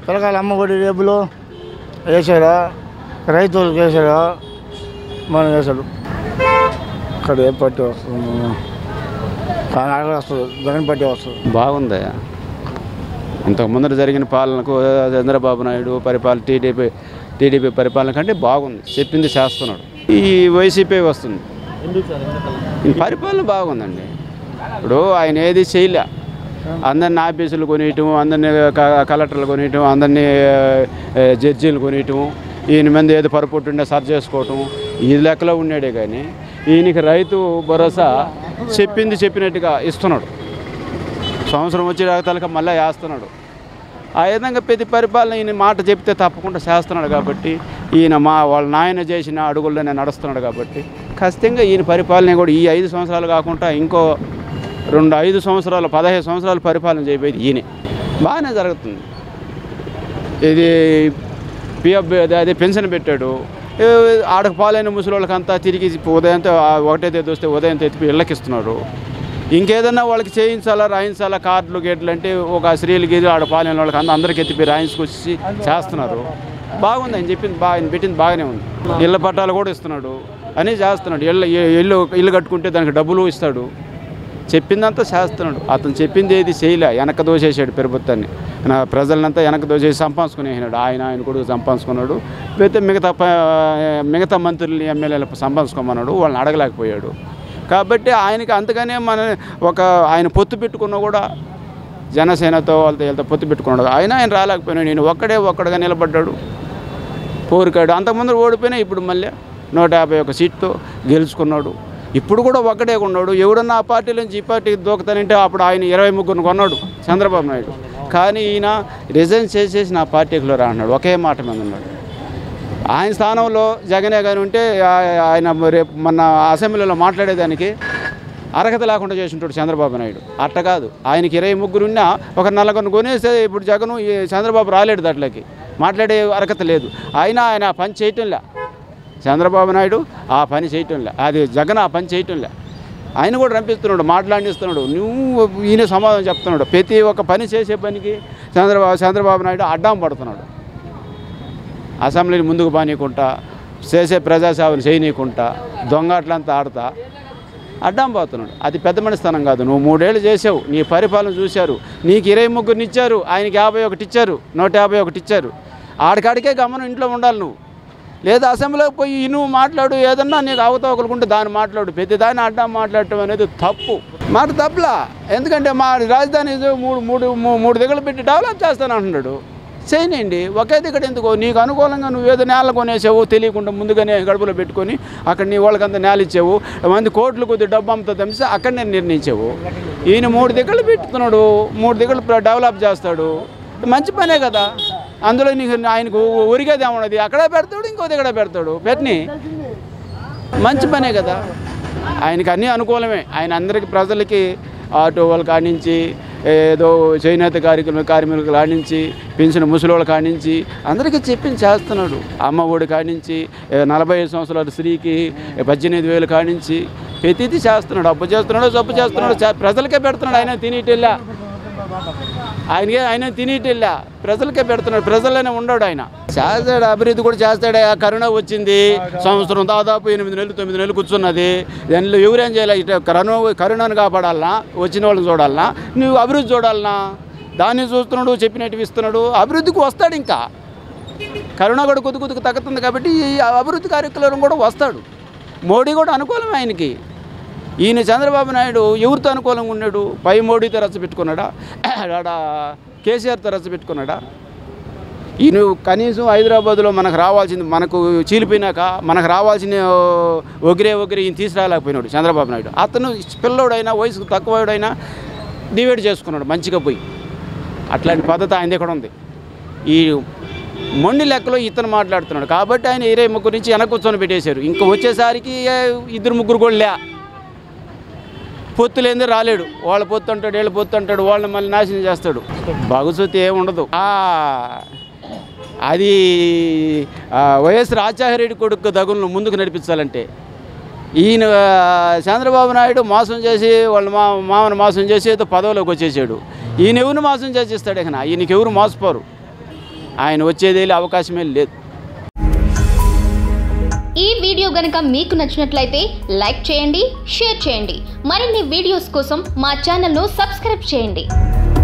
పిల్లకాయలు అమ్మఒడి రేపులు వేసాడా రైతులకు వేసాడా మనం వేసాడు ఇక్కడ ఏ పార్టీ వస్తుంది కానీ అక్కడ వస్తుంది జగన్ పార్టీ వస్తుంది బాగుంది ఇంతకు ముందర జరిగిన పాలనకు చంద్రబాబు నాయుడు పరిపాలన టీడీపీ టీడీపీ పరిపాలన కంటే బాగుంది చెప్పింది చేస్తున్నాడు ఈ వైసీపీ వస్తుంది ఈ పరిపాలన బాగుందండి ఇప్పుడు ఆయన ఏది చేయలే అందరిని ఆఫీసులు కొనియటం అందరినీ క- కలెక్టర్లు కొనియటం అందరినీ ఆ, జడ్జీలు కొనియటం ఈయన మీద ఏది పొరపొట్టు ఉండే సరి చేసుకోవటం ఈ లెక్కలో ఉన్నాడే కానీ ఈయనకి రైతు భరోసా చెప్పింది చెప్పినట్టుగా ఇస్తున్నాడు సంవత్సరం వచ్చే తలక మళ్ళీ వేస్తున్నాడు ఆ విధంగా ప్రతి పరిపాలన ఈయన మాట చెప్తే తప్పకుండా చేస్తున్నాడు కాబట్టి ఈయన మా వాళ్ళ నాయన చేసిన అడుగుల్లోనే నడుస్తున్నాడు కాబట్టి ఖచ్చితంగా ఈయన పరిపాలన కూడా ఈ ఐదు సంవత్సరాలు కాకుండా ఇంకో రెండు ఐదు సంవత్సరాలు పదహైదు సంవత్సరాలు పరిపాలన చేయబోయేది ఈయనే బాగానే జరుగుతుంది ఇది పిఎఫ్ అదే పెన్షన్ పెట్టాడు ఏ, ఆడకు పాలైన ముసలోళ్ళకంతా తిరిగి ఉదయంతో ఆ ఒకటే తేదీ వస్తే ఉదయం తెప్పి ఇళ్ళకి ఇస్తున్నారు ఇంకేదన్నా వాళ్ళకి చేయించాలా రాయించాలా కార్డులు గేట్లు అంటే ఒక స్త్రీలు గీరు ఆడ పాలైన వాళ్ళకి అంద అందరికి ఎత్తిపి రాయించుకొచ్చి చేస్తున్నారు బాగుంది ఆయన చెప్పింది బాగా ఆయన పెట్టింది బాగానే ఉంది ఇళ్ళ పట్టాలు కూడా ఇస్తున్నాడు అని చేస్తున్నాడు ఇళ్ళ ఇల్లు ఇల్లు కట్టుకుంటే దానికి డబ్బులు ఇస్తాడు చెప్పిందంతా చేస్తున్నాడు అతను చెప్పింది ఏది చేయలే వెనక దోసేసాడు ప్రభుత్వాన్ని నా ప్రజలనంతా వెనక దోసేసి సంపాదించుకునేసినాడు ఆయన ఆయన కొడుకు సంపాదించుకున్నాడు అయితే మిగతా ప- మిగతా మంత్రులు ఎమ్మెల్యేలు సంపాదించుకోమన్నాడు వాళ్ళని అడగలేకపోయాడు కాబట్టి ఆయనకి అంతగానే మన ఒక ఆయన పొత్తు పెట్టుకున్నా కూడా జనసేనతో వాళ్ళతో వీళ్ళతో పొత్తు పెట్టుకున్నాడు ఆయన ఆయన రాలేకపోయినాడు నేను ఒక్కడే ఒక్కడగా నిలబడ్డాడు పోరుకాడు అంతకుముందు ఓడిపోయినా ఇప్పుడు మళ్ళీ నూట యాభై ఒక సీట్తో గెలుచుకున్నాడు ఇప్పుడు కూడా ఒక్కడే ఉన్నాడు ఎవడన్నా ఆ పార్టీ నుంచి ఈ పార్టీకి దూకుతానంటే అప్పుడు ఆయన ఇరవై ముగ్గురు కొన్నాడు చంద్రబాబు నాయుడు కానీ ఈయన రిజైన్ చేసేసి నా పార్టీలో రా అన్నాడు ఒకే మాట మీద ఉన్నాడు ఆయన స్థానంలో జగనే కానీ ఉంటే ఆ- ఆయన రేపు మన అసెంబ్లీలో మాట్లాడేదానికి అర్హత లేకుండా చేసి ఉంటాడు చంద్రబాబు నాయుడు అట్ట కాదు ఆయనకి ఇరవై ముగ్గురు ఉన్నా ఒక నలుగురిని కొనేస్తే ఇప్పుడు జగను ఈ చంద్రబాబు రాలేడు దాంట్లోకి మాట్లాడే అర్హత లేదు అయినా ఆయన ఆ పని చేయటంలే చంద్రబాబు నాయుడు ఆ పని చేయటంలే అది జగన్ ఆ పని చేయటంలే ఆయన కూడా రంపిస్తున్నాడు మాట్లాడిస్తున్నాడు నువ్వు ఈయన సమాధానం చెప్తున్నాడు ప్రతి ఒక్క పని చేసే పనికి చంద్రబాబు చంద్రబాబు నాయుడు అడ్డం పడుతున్నాడు అసెంబ్లీని ముందుకు బానీయకుండా చేసే ప్రజాసేవను చేయనీయకుండా దొంగట్లంతా ఆడతా అడ్డం పోతున్నాడు అది పెద్ద మనిస్తనం కాదు నువ్వు మూడేళ్ళు చేసావు నీ పరిపాలన చూశారు నీకు ఇరవై ముగ్గురిని ఇచ్చారు ఆయనకి యాభై ఒకటి ఇచ్చారు నూట యాభై ఒకటి ఇచ్చారు ఆడికాడికే గమనం ఇంట్లో ఉండాలి నువ్వు లేదా అసెంబ్లీకి పోయి నువ్వు మాట్లాడు ఏదన్నా నీకు అవతవకలుకుంటే దాన్ని మాట్లాడు ప్రతి దాన్ని అడ్డం మాట్లాడటం అనేది తప్పు మాట తప్పులా ఎందుకంటే మా రాజధాని ఏదో మూడు మూడు మూ- మూడు దగ్గర పెట్టి డెవలప్ చేస్తాను అంటున్నాడు చేయనండి ఒకే దగ్గర ఎందుకో నీకు అనుకూలంగా నువ్వు ఏదో నేల కొనేసావు తెలియకుండా ముందుగానే గడుపులో పెట్టుకొని అక్కడ నీ వాళ్ళకంతా నేల ఇచ్చావు మంది కోట్లు కొద్ది డబ్బు అమ్మతో తెంపిస్తే అక్కడనే నిర్ణయించావు ఈయన మూడు దగ్గర పెట్టుతున్నాడు మూడు దగ్గర డెవలప్ చేస్తాడు మంచి పనే కదా అందులో నీకు ఆయనకు ఉరిగేది ఏమన్నది అక్కడే పెడతాడు ఇంకో దగ్గర పెడతాడు పెట్టని మంచి పనే కదా ఆయనకి అన్నీ అనుకూలమే ఆయన అందరికి ప్రజలకి ఆటో వాళ్ళ కానించి ఏదో చేనేత కార్మికుల కార్మికుల కానించి పెన్షన్ ముసలోళ్ళ కానించి అందరికీ చెప్పింది చేస్తున్నాడు అమ్మ ఒడి కానించి ఏ, నలభై ఐదు సంవత్సరాల స్త్రీకి ఏ, పద్దెనిమిది వేలు కానించి ప్రతిదీ చేస్తున్నాడు అప్పు చేస్తున్నాడు జబ్బు చేస్తున్నాడు చే- ప్రజలకే పెడుతున్నాడు ఆయన తినేటెళ్ళా ఆయనకే ఆయన తినేటెళ్ళా ప్రజలకే పెడుతున్నాడు ప్రజల్లోనే ఉన్నాడు ఆయన చేస్తాడు అభివృద్ధి కూడా చేస్తాడు ఆ కరోనా వచ్చింది సంవత్సరం దాదాపు ఎనిమిది నెలలు తొమ్మిది నెలలు కూర్చున్నది దానిలో ఎవరేం చేయాలి ఇటు కరోనా కరోనాను కాపాడాలనా వచ్చిన వాళ్ళని చూడాలనా నువ్వు అభివృద్ధి చూడాలనా దాన్ని చూస్తున్నాడు చెప్పినట్టు ఇస్తున్నాడు అభివృద్ధికి వస్తాడు ఇంకా కరోనా కూడా కొద్ది కొద్దిగా తగ్గుతుంది కాబట్టి ఈ అభివృద్ధి కార్యక్రమం కూడా వస్తాడు మోడీ కూడా అనుకూలమే ఆయనకి ఈయన చంద్రబాబు నాయుడు ఎవరితో అనుకూలంగా ఉన్నాడు పై మోడీతో రచ్చ పెట్టుకున్నాడా ఆడ కేసీఆర్తో రచ్చ పెట్టుకున్నాడా ఈయన కనీసం హైదరాబాద్లో మనకు రావాల్సింది మనకు చీలిపోయినాక మనకు రావాల్సిన ఒగిరే ఒగిరే ఈయన తీసుకురాలేకపోయినాడు చంద్రబాబు నాయుడు అతను పిల్లోడైనా వయసుకు తక్కువడైనా డివైడ్ చేసుకున్నాడు మంచిగా పోయి అట్లాంటి పద్ధతి ఆయన దగ్గర ఉంది ఈ మొండి లెక్కలో ఇతను మాట్లాడుతున్నాడు కాబట్టి ఆయన ఇరవై ముగ్గురు నుంచి వెనక కూర్చొని పెట్టేశారు ఇంకా వచ్చేసరికి ఏ, ఇద్దరు ముగ్గురు కూడా లే పొత్తు లేనిదే రాలేడు వాళ్ళ పొత్తు అంటాడు వీళ్ళ పొత్తు అంటాడు వాళ్ళని మళ్ళీ నాశనం చేస్తాడు భవిష్యత్తు ఏమి ఉండదు ఆ, అది ఆ, వైఎస్ రాజశేఖరరెడ్డి కొడుకు దగులను ముందుకు నడిపించాలంటే ఈయన ఆ, చంద్రబాబు నాయుడు మోసం చేసి వాళ్ళ మా మామను మోసం చేసి ఏదో పదవిలోకి వచ్చేసాడు ఈయన ఎవరిని మోసం చేసేస్తాడు ఇక ఈయనకి ఎవరు మోసపోరు ఆయన వచ్చేది వెళ్ళే అవకాశమే లేదు ఈ వీడియో గనక మీకు నచ్చినట్లయితే లైక్ చేయండి షేర్ చేయండి మరిన్ని వీడియోస్ కోసం మా ఛానల్ను సబ్స్క్రైబ్ చేయండి